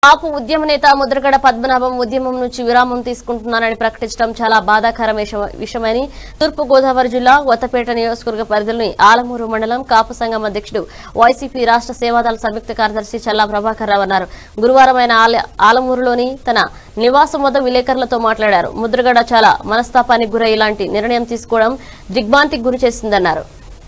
కాపు ఉద్యమ నేత ముద్రగడ పద్మనాభం ఉద్యమం నుంచి విరామం తీసుకుంటున్నానని ప్రకటించడం చాలా బాధాకరం విషమ- విషయమని తూర్పు గోదావరి జిల్లా కొత్తపేట నియోజకవర్గ పరిధిలోని ఆలమూరు మండలం కాపు సంఘం అధ్యక్షుడు వైసీపీ రాష్ట్ర సేవాదళ సంయుక్త కార్యదర్శి చల్లా ప్రభాకర్ రావు అన్నారు గురువారం ఆయన ఆల- ఆలమూరులోని తన నివాసం వద్ద విలేకరులతో మాట్లాడారు ముద్రగడ చాలా మనస్తాపానికి గురై ఇలాంటి నిర్ణయం తీసుకోవడం దిగ్భ్రాంతికి గురి చేసిందన్నారు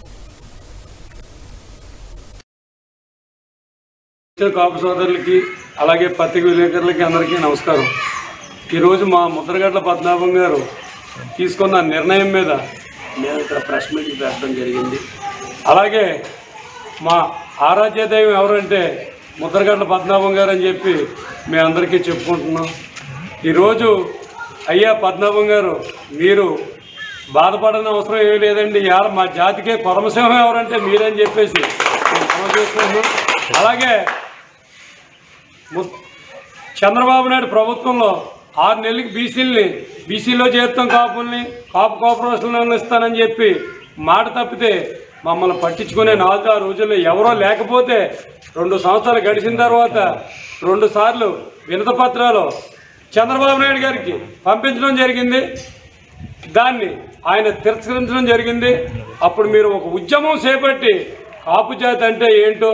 ఇచ్చిన కాపు సోదరులకి అలాగే పత్రిక విలేకరులకి అందరికీ నమస్కారం ఈరోజు మా ముద్రగడ్ల పద్మనాభం గారు తీసుకున్న నిర్ణయం మీద మేము ఇక్కడ ప్రెస్ మీట్ పెట్టడం జరిగింది అలాగే మా ఆరాధ్య దైవం ఎవరంటే ముద్రగడ్ల పద్మనాభం గారు అని చెప్పి మేమందరికీ చెప్పుకుంటున్నాం ఈరోజు అయ్యా పద్మనాభం గారు మీరు బాధపడని అవసరం ఏమీ లేదండి ఇవాళ మా జాతికే పరమసింహం ఎవరంటే మీరని చెప్పేసి మేము మనవి చేసుకుంటున్నాం అలాగే ము- చంద్రబాబు నాయుడు ప్రభుత్వంలో ఆరు నెలలకి బీసీలని బీసీలో చేరుతాం కాపుల్ని కాపు కార్పొరేషన్లో ఇస్తానని చెప్పి మాట తప్పితే మమ్మల్ని పట్టించుకునే నాలుగు ఆరు రోజుల్లో ఎవరో లేకపోతే రెండు సంవత్సరాలు గడిచిన తర్వాత రెండు సార్లు వినత పత్రాలు చంద్రబాబు నాయుడు గారికి పంపించడం జరిగింది దాన్ని ఆయన తిరస్కరించడం జరిగింది అప్పుడు మీరు ఒక ఉద్యమం చేపట్టి కాపు జాతి అంటే ఏంటో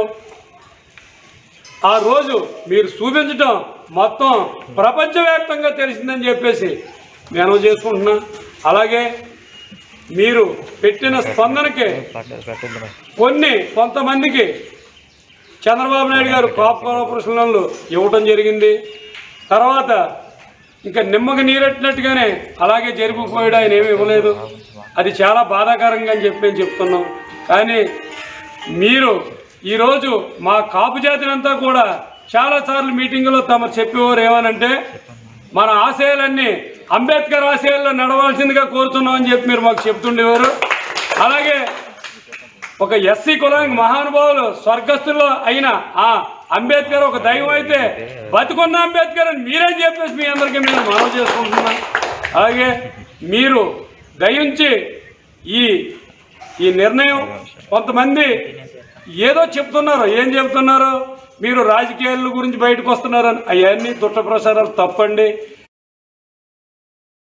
ఆ రోజు మీరు చూపించడం మొత్తం ప్రపంచవ్యాప్తంగా తెలిసిందని చెప్పేసి నేను చేసుకుంటున్నా అలాగే మీరు పెట్టిన స్పందనకి కొన్ని కొంతమందికి చంద్రబాబు నాయుడు గారు కాప్ కార్పొరేషన్లు ఇవ్వటం జరిగింది తర్వాత ఇంకా నిమ్మకి నీరెట్టినట్టుగానే అలాగే జరిగిపోయాడు ఆయన ఏమీ ఇవ్వలేదు అది చాలా బాధాకరంగా అని చెప్పి మేము చెప్తున్నాం కానీ మీరు ఈరోజు మా కాపు జాతినంతా కూడా చాలాసార్లు మీటింగులో తమ చెప్పేవారు ఏమనంటే మన ఆశయాలన్నీ అంబేద్కర్ ఆశయాల్లో నడవాల్సిందిగా కోరుతున్నామని చెప్పి మీరు మాకు చెప్తుండేవారు అలాగే ఒక ఎస్సీ కులానికి మహానుభావులు స్వర్గస్థుల్లో అయిన ఆ అంబేద్కర్ ఒక దైవం అయితే బతుకున్న అంబేద్కర్ అని మీరే చెప్పేసి మీ అందరికీ మేము మనవి చేసుకుంటున్నాం అలాగే మీరు దయించి ఈ ఈ నిర్ణయం కొంతమంది ఏదో చెప్తున్నారు ఏం చెప్తున్నారు మీరు రాజకీయాల గురించి బయటకు వస్తున్నారని అవన్నీ దుట్ట ప్రసారాలు తప్పండి